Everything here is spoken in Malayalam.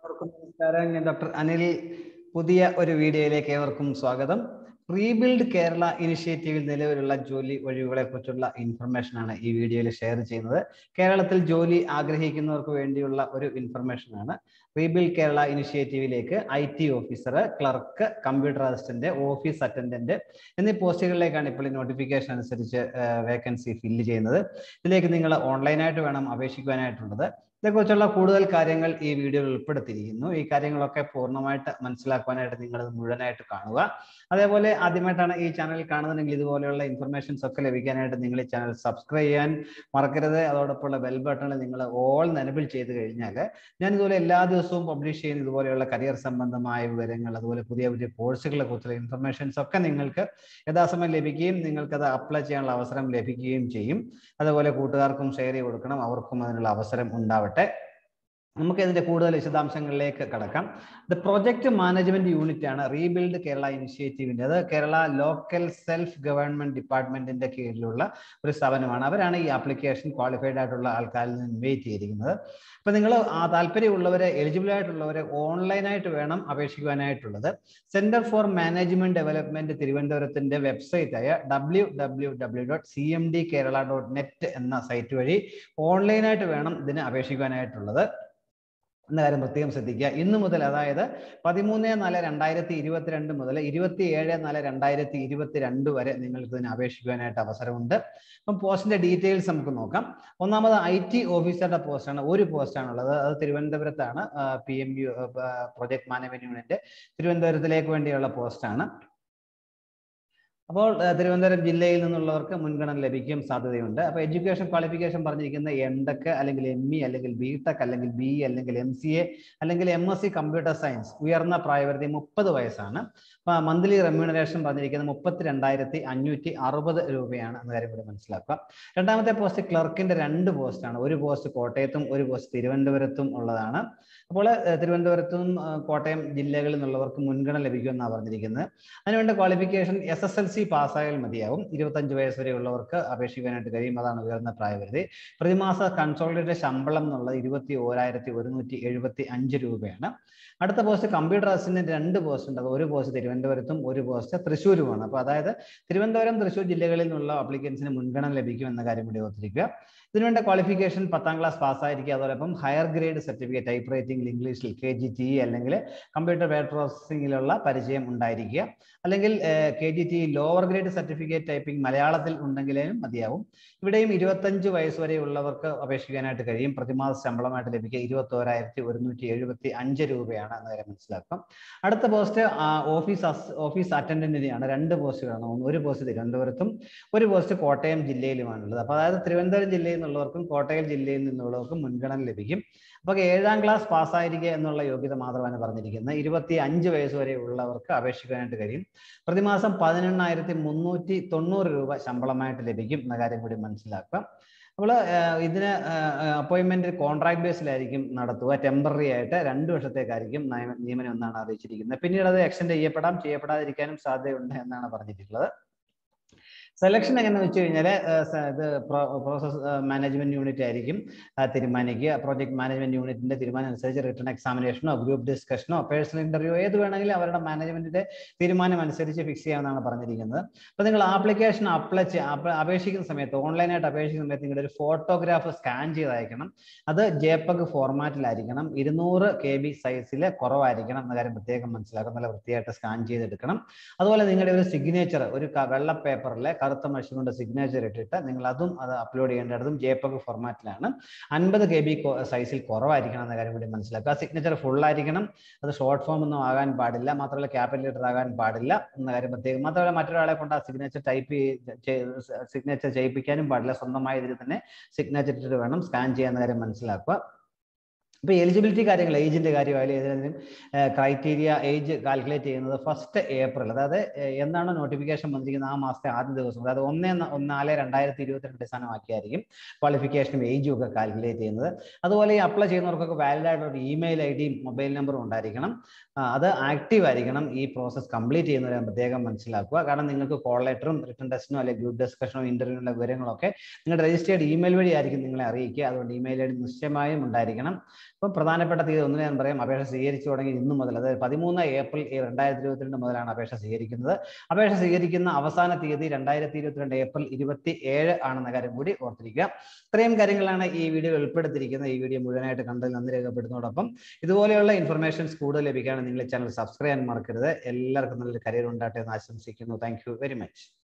എല്ലാവർക്കും നമസ്കാരം ഞാൻ ഡോക്ടർ അനിൽ പുതിയ ഒരു വീഡിയോയിലേക്ക് ഏവർക്കും സ്വാഗതം റീബിൽഡ് കേരള ഇനിഷ്യേറ്റീവിൽ നിലവിലുള്ള ജോലി ഒഴിവുകളെ കുറിച്ചുള്ള ഇൻഫർമേഷൻ ആണ് ഈ വീഡിയോയിൽ ഷെയർ ചെയ്യുന്നത് കേരളത്തിൽ ജോലി ആഗ്രഹിക്കുന്നവർക്ക് വേണ്ടിയുള്ള ഒരു ഇൻഫർമേഷൻ ആണ് റീബിൽഡ് കേരള ഇനിഷ്യേറ്റീവിലേക്ക് I T officer clerk computer assistant office attendant എന്നീ പോസ്റ്റുകളിലേക്കാണ് ഇപ്പോൾ ഈ നോട്ടിഫിക്കേഷൻ അനുസരിച്ച് വേക്കൻസി ഫില്ല് ചെയ്യുന്നത് ഇതിലേക്ക് നിങ്ങൾ ഓൺലൈനായിട്ട് വേണം അപേക്ഷിക്കുവാനായിട്ടുള്ളത് ഇതേക്കുറിച്ചുള്ള കൂടുതൽ കാര്യങ്ങൾ ഈ വീഡിയോയിൽ ഉൾപ്പെടുത്തിയിരിക്കുന്നു ഈ കാര്യങ്ങളൊക്കെ പൂർണ്ണമായിട്ട് മനസ്സിലാക്കുവാനായിട്ട് നിങ്ങൾ ഇത് മുഴുവനായിട്ട് കാണുക അതേപോലെ ആദ്യമായിട്ടാണ് ഈ ചാനൽ കാണുന്നതെങ്കിൽ ഇതുപോലെയുള്ള ഇൻഫർമേഷൻസ് ഒക്കെ ലഭിക്കാനായിട്ട് നിങ്ങൾ ഈ ചാനൽ സബ്സ്ക്രൈബ് ചെയ്യാൻ മറക്കരുത് അതോടൊപ്പമുള്ള ബെൽ ബട്ടണിൽ നിങ്ങൾ ഓൾ എനബിൾ ചെയ്ത് കഴിഞ്ഞാൽ ഞാൻ ഇതുപോലെ എല്ലാ ദിവസവും പബ്ലിഷ് ചെയ്യുന്ന ഇതുപോലെയുള്ള കരിയർ സംബന്ധമായ വിവരങ്ങൾ അതുപോലെ പുതിയ പുതിയ കോഴ്സുകളെ കുറിച്ചുള്ള ഇൻഫർമേഷൻസ് ഒക്കെ നിങ്ങൾക്ക് യഥാസമയം ലഭിക്കുകയും നിങ്ങൾക്കത് അപ്ലൈ ചെയ്യാനുള്ള അവസരം ലഭിക്കുകയും ചെയ്യും അതുപോലെ കൂട്ടുകാർക്കും ഷെയർ ചെയ്ത് കൊടുക്കണം അവർക്കും അതിനുള്ള അവസരം ഉണ്ടാവട്ടെ നമുക്ക് ഇതിന്റെ കൂടുതൽ വിശദാംശങ്ങളിലേക്ക് കടക്കാം ദ പ്രൊജക്ട് മാനേജ്മെന്റ് യൂണിറ്റ് ആണ് റീബിൽഡ് കേരള ഇനിഷ്യേറ്റീവിന്റെ അത് കേരള ലോക്കൽ സെൽഫ് ഗവൺമെന്റ് ഡിപ്പാർട്ട്മെന്റിന്റെ കീഴിലുള്ള ഒരു സ്ഥാപനമാണ് അവരാണ് ഈ ആപ്ലിക്കേഷൻ ക്വാളിഫൈഡ് ആയിട്ടുള്ള ആൾക്കാരിൽ നിന്ന് ഇൻവൈറ്റ് ചെയ്തിരിക്കുന്നത് അപ്പൊ നിങ്ങൾ ആ താല്പര്യമുള്ളവരെ എലിജിബിൾ ആയിട്ടുള്ളവരെ ഓൺലൈനായിട്ട് വേണം അപേക്ഷിക്കുവാനായിട്ടുള്ളത് സെന്റർ ഫോർ മാനേജ്മെന്റ് ഡെവലപ്മെന്റ് തിരുവനന്തപുരത്തിന്റെ വെബ്സൈറ്റ് ആയ W W W dot C M D Kerala dot net എന്ന സൈറ്റ് വഴി ഓൺലൈനായിട്ട് വേണം ഇതിന് അപേക്ഷിക്കുവാനായിട്ടുള്ളത് എന്ന കാര്യം പ്രത്യേകം ശ്രദ്ധിക്കുക ഇന്ന് മുതൽ അതായത് പതിമൂന്ന് നാല് രണ്ടായിരത്തി ഇരുപത്തിരണ്ട് മുതൽ ഇരുപത്തി ഏഴ് നാല് രണ്ടായിരത്തി ഇരുപത്തിരണ്ട് വരെ നിങ്ങൾക്ക് ഇതിന് അപേക്ഷിക്കുവാനായിട്ട് അവസരമുണ്ട് അപ്പം പോസ്റ്റിന്റെ ഡീറ്റെയിൽസ് നമുക്ക് നോക്കാം ഒന്നാമത് ഐ ടി ഓഫീസറുടെ പോസ്റ്റാണ് ഒരു പോസ്റ്റാണുള്ളത് അത് തിരുവനന്തപുരത്താണ് P M U project management unit തിരുവനന്തപുരത്തിലേക്ക് വേണ്ടിയുള്ള പോസ്റ്റാണ് അപ്പോൾ തിരുവനന്തപുരം ജില്ലയിൽ നിന്നുള്ളവർക്ക് മുൻഗണന ലഭിക്കും സാധ്യതയുണ്ട് അപ്പോൾ എഡ്യൂക്കേഷൻ ക്വാളിഫിക്കേഷൻ പറഞ്ഞിരിക്കുന്ന എംടെക് അല്ലെങ്കിൽ എം ഇ അല്ലെങ്കിൽ ബി ടെക് അല്ലെങ്കിൽ ബി അല്ലെങ്കിൽ എം സി എ അല്ലെങ്കിൽ M S C computer science ഉയർന്ന പ്രായപരിധി മുപ്പത് വയസ്സാണ് മന്ത്ലി റെമ്യൂണറേഷൻ പറഞ്ഞിരിക്കുന്നത് മുപ്പത്തി രണ്ടായിരത്തി അഞ്ഞൂറ്റി അറുപത് രൂപയാണ് എന്ന കാര്യം കൂടി മനസ്സിലാക്കുക രണ്ടാമത്തെ പോസ്റ്റ് ക്ലർക്കിന്റെ രണ്ട് പോസ്റ്റാണ് ഒരു പോസ്റ്റ് കോട്ടയത്തും ഒരു പോസ്റ്റ് തിരുവനന്തപുരത്തും ഉള്ളതാണ് അപ്പോൾ തിരുവനന്തപുരത്തും കോട്ടയം ജില്ലകളിൽ നിന്നുള്ളവർക്ക് മുൻഗണന ലഭിക്കുമെന്നാണ് പറഞ്ഞിരിക്കുന്നത് അതിനുവേണ്ട qualification S S L C പാസ്സായാൽ മതിയാവും ഇരുപത്തഞ്ച് വയസ്സ് വരെയുള്ളവർക്ക് അപേക്ഷിക്കാനായിട്ട് കഴിയും അതാണ് ഉയർന്ന പ്രായപരിധി പ്രതിമാസ കൺസോളിഡേറ്റ് ശമ്പളം എന്നുള്ളത് ഇരുപത്തി ഓരായിരത്തി ഒരുന്നൂറ്റി എഴുപത്തി അഞ്ച് രൂപയാണ് അടുത്ത പോസ്റ്റ് കമ്പ്യൂട്ടർ അസിസ്റ്റന്റ് രണ്ട് പോസ്റ്റ് ഉണ്ട് അത് ഒരു പോസ്റ്റ് തിരുവനന്തപുരത്തും ഒരു പോസ്റ്റ് തൃശ്ശൂരുമാണ് അപ്പോൾ അതായത് തിരുവനന്തപുരം തൃശ്ശൂർ ജില്ലകളിൽ നിന്നുള്ള അപ്ലിക്കൻസിന് മുൻഗണന ലഭിക്കും എന്ന കാര്യം കൂടി ഓർത്തിരിക്കുക ഇതിനുവേണ്ട ക്വാളിഫിക്കേഷൻ പത്താം ക്ലാസ് പാസ്സായിരിക്കുക അതോടൊപ്പം ഹയർ ഗ്രേഡ് സർട്ടിഫിക്കറ്റ് ടൈപ്പ് റൈറ്റിംഗിൽ ഇംഗ്ലീഷിൽ കെ ജി ടി അല്ലെങ്കിൽ കമ്പ്യൂട്ടർ വേർഡ് പ്രോസസ്സിംഗിലുള്ള പരിചയം ഉണ്ടായിരിക്കുക അല്ലെങ്കിൽ K G T lower grade certificate typing മലയാളത്തിൽ ഉണ്ടെങ്കിലും മതിയാവും ഇവിടെയും ഇരുപത്തഞ്ച് വയസ്സ് വരെയുള്ളവർക്ക് അപേക്ഷിക്കാനായിട്ട് കഴിയും പ്രതിമാസ ശമ്പളമായിട്ട് ലഭിക്കുക ഇരുപത്തോരായിരത്തി ഒരുന്നൂറ്റി എഴുപത്തി അഞ്ച് രൂപയാണ് എന്ന കാര്യം മനസ്സിലാക്കാം അടുത്ത പോസ്റ്റ് ഓഫീസ് ഓഫീസ് അറ്റൻഡന്റിനെയാണ് രണ്ട് പോസ്റ്റുകളാണ് ഒരു പോസ്റ്റ് തിരുവനന്തപുരത്തും ഒരു പോസ്റ്റ് കോട്ടയം ജില്ലയിലുമാണുള്ളത് അപ്പോൾ അതായത് തിരുവനന്തപുരം ജില്ലയിൽ നിന്നുള്ളവർക്കും കോട്ടയം ജില്ലയിൽ നിന്നുള്ളവർക്കും മുൻഗണന ലഭിക്കും അപ്പോൾ ഏഴാം ക്ലാസ് പാസ്സായിരിക്കുക എന്നുള്ള യോഗ്യത മാത്രമാണ് പറഞ്ഞിരിക്കുന്നത് ഇരുപത്തി അഞ്ച് വയസ്സ് വരെ ഉള്ളവർക്ക് അപേക്ഷിക്കാനായിട്ട് കഴിയും പ്രതിമാസം പതിനെണ്ണായിരത്തി മുന്നൂറ്റി തൊണ്ണൂറ് രൂപ ശമ്പളമായിട്ട് ലഭിക്കും എന്ന കാര്യം കൂടി മനസ്സിലാക്കുക അപ്പോൾ ഇതിന് അപ്പോയിൻമെന്റ് കോൺട്രാക്ട് ബേസിലായിരിക്കും നടത്തുക ടെമ്പററി ആയിട്ട് രണ്ട് വർഷത്തേക്കായിരിക്കും നിയമനം എന്നാണ് അറിയിച്ചിരിക്കുന്നത് പിന്നീട് അത് എക്സ്റ്റെൻഡ് ചെയ്യപ്പെടാം ചെയ്യപ്പെടാതിരിക്കാനും സാധ്യതയുണ്ട് എന്നാണ് പറഞ്ഞിട്ടുള്ളത് സെലക്ഷൻ എങ്ങനെ വെച്ച് കഴിഞ്ഞാൽ ഇത് പ്രോസസ് മാനേജ്മെന്റ് യൂണിറ്റ് ആയിരിക്കും തീരുമാനിക്കുക പ്രോജക്ട് മാനേജ്മെന്റ് യൂണിറ്റിന്റെ തീരുമാനം അനുസരിച്ച് റിട്ടേൺ എക്സാമിനേഷനോ ഗ്രൂപ്പ് ഡിസ്കഷനോ പേഴ്സണൽ ഇന്റർവ്യൂ ഏത് വേണമെങ്കിലും അവരുടെ മാനേജ്മെന്റിന്റെ തീരുമാനം അനുസരിച്ച് ഫിക്സ് ചെയ്യാമെന്നാണ് പറഞ്ഞിരിക്കുന്നത് അപ്പോൾ നിങ്ങൾ ആപ്ലിക്കേഷൻ അപ്ലൈ അപേക്ഷിക്കുന്ന സമയത്ത് ഓൺലൈനായിട്ട് അപേക്ഷിക്കുന്ന സമയത്ത് നിങ്ങളുടെ ഒരു ഫോട്ടോഗ്രാഫ് സ്കാൻ ചെയ്ത് അയക്കണം അത് ജെപഗ് ഫോർമാറ്റിലായിരിക്കണം ഇരുന്നൂറ് കെ ബി സൈസിൽ കുറവായിരിക്കണം എന്ന കാര്യം പ്രത്യേകം മനസ്സിലാക്കണം നല്ല വൃത്തിയായിട്ട് സ്കാൻ ചെയ്തെടുക്കണം അതുപോലെ നിങ്ങളുടെ ഒരു സിഗ്നേച്ചർ ഒരു വെള്ള പേപ്പറിലെ കറുത്ത മഷി കൊണ്ട് സിഗ്നേച്ചർ ഇട്ടിട്ട് നിങ്ങൾ അതും അത് അപ്ലോഡ് ചെയ്യേണ്ടതും ജെപഗ് ഫോർമാറ്റിലാണ് അൻപത് കെ ബി സൈസിൽ കുറവായിരിക്കണം എന്ന കാര്യം കൂടി മനസ്സിലാക്കുക ആ സിഗ്നേച്ചർ ഫുൾ ആയിരിക്കണം അത് ഷോർട്ട് ഫോം ഒന്നും ആകാൻ പാടില്ല മാത്രമല്ല ക്യാപിറ്റൽ ലെറ്റർ ആകാൻ പാടില്ല എന്ന കാര്യം പ്രത്യേകം മാത്രമല്ല മറ്റൊരാളെ കൊണ്ട് ആ സിഗ്നേച്ചർ ടൈപ്പ് സിഗ്നേച്ചർ ചെയ്യിപ്പിക്കാനും പാടില്ല സ്വന്തമായ ഇതിൽ തന്നെ സിഗ്നേച്ചർ ഇട്ടിട്ട് വേണം സ്കാൻ ചെയ്യാന്ന കാര്യം മനസ്സിലാക്കുക ഇപ്പോൾ എലിജിബിലിറ്റി കാര്യങ്ങൾ ഏജിന്റെ കാര്യമായാലും ഏതെങ്കിലും ക്രൈറ്റീരിയ ഏജ് കാൽക്കുലേറ്റ് ചെയ്യുന്നത് ഫസ്റ്റ് ഏപ്രിൽ അതായത് എന്നാണ് നോട്ടിഫിക്കേഷൻ വന്നിരിക്കുന്നത് ആ മാസത്തെ ആദ്യ ദിവസം അതായത് ഒന്ന് നാല് രണ്ടായിരത്തി ഇരുപത്തിരണ്ട് അടിസ്ഥാനമാക്കിയായിരിക്കും ക്വാളിഫിക്കേഷനും ഏജും ഒക്കെ കാൽക്കുലേറ്റ് ചെയ്യുന്നത് അതുപോലെ ഈ അപ്ലൈ ചെയ്യുന്നവർക്കൊക്കെ വാലിഡ് ആയിട്ടുള്ള ഒരു ഇമെയിൽ ഐ ഡിയും മൊബൈൽ നമ്പറും ഉണ്ടായിരിക്കണം അത് ആക്റ്റീവ് ആയിരിക്കണം ഈ പ്രോസസ് കംപ്ലീറ്റ് ചെയ്യുന്നവരെ പ്രത്യേകം മനസ്സിലാക്കുക കാരണം നിങ്ങൾക്ക് കോൾ ലെറ്ററും റിട്ടേൺ ടെസ്റ്റിനോ അല്ലെങ്കിൽ ഗ്രൂപ്പ് ഡിസ്കഷനോ ഇന്റർവ്യൂവിനുള്ള വിവരങ്ങളൊക്കെ നിങ്ങളുടെ രജിസ്റ്റേർഡ് ഇമെയിൽ വഴി ആയിരിക്കും നിങ്ങളെ അറിയിക്കുക അതുകൊണ്ട് ഇമെയിൽ ഐ ഡി നിശ്ചയമായും ഉണ്ടായിരിക്കണം അപ്പം പ്രധാനപ്പെട്ട തീയതി ഒന്ന് ഞാൻ പറയാം അപേക്ഷ സ്വീകരിച്ചു തുടങ്ങി ഇന്നു മുതൽ അതായത് പതിമൂന്ന് ഏപ്രിൽ രണ്ടായിരത്തി ഇരുപത്തിരണ്ട് മുതലാണ് അപേക്ഷ സ്വീകരിക്കുന്നത് അപേക്ഷ സ്വീകരിക്കുന്ന അവസാന തീയതി രണ്ടായിരത്തി ഇരുപത്തിരണ്ട് ഏപ്രിൽ ഇരുപത്തി ഏഴ് ആണെന്ന കാര്യം കൂടി ഓർത്തിരിക്കുക ഇത്രയും കാര്യങ്ങളാണ് ഈ വീഡിയോ ഉൾപ്പെടുത്തിയിരിക്കുന്നത് ഈ വീഡിയോ മുഴുവനായിട്ട് കണ്ടതിൽ നന്ദി രേഖപ്പെടുത്തുന്നതോടൊപ്പം ഇതുപോലെയുള്ള ഇൻഫർമേഷൻസ് കൂടുതൽ ലഭിക്കുകയാണ് നിങ്ങൾ ചാനൽ സബ്സ്ക്രൈബ് ചെയ്യാൻ മറക്കരുത് എല്ലാവർക്കും നല്ലൊരു കരിയർ ഉണ്ടാകട്ടെ എന്ന് ആശംസിക്കുന്നു താങ്ക് യു വെരി മച്ച്